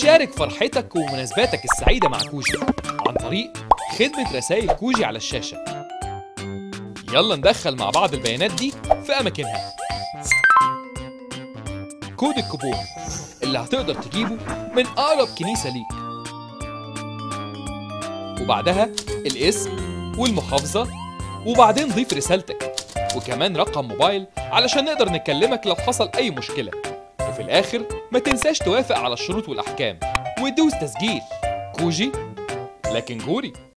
وشارك فرحتك ومناسباتك السعيدة مع كوجي عن طريق خدمة رسائل كوجي على الشاشة يلا ندخل مع بعض البيانات دي في أماكنها كود الكوبون اللي هتقدر تجيبه من أقرب كنيسة ليك وبعدها الاسم والمحافظة وبعدين ضيف رسالتك وكمان رقم موبايل علشان نقدر نكلمك لو حصل أي مشكلة وفي الآخر ما تنساش توافق على الشروط والأحكام ودوس تسجيل كوجي لكن جوري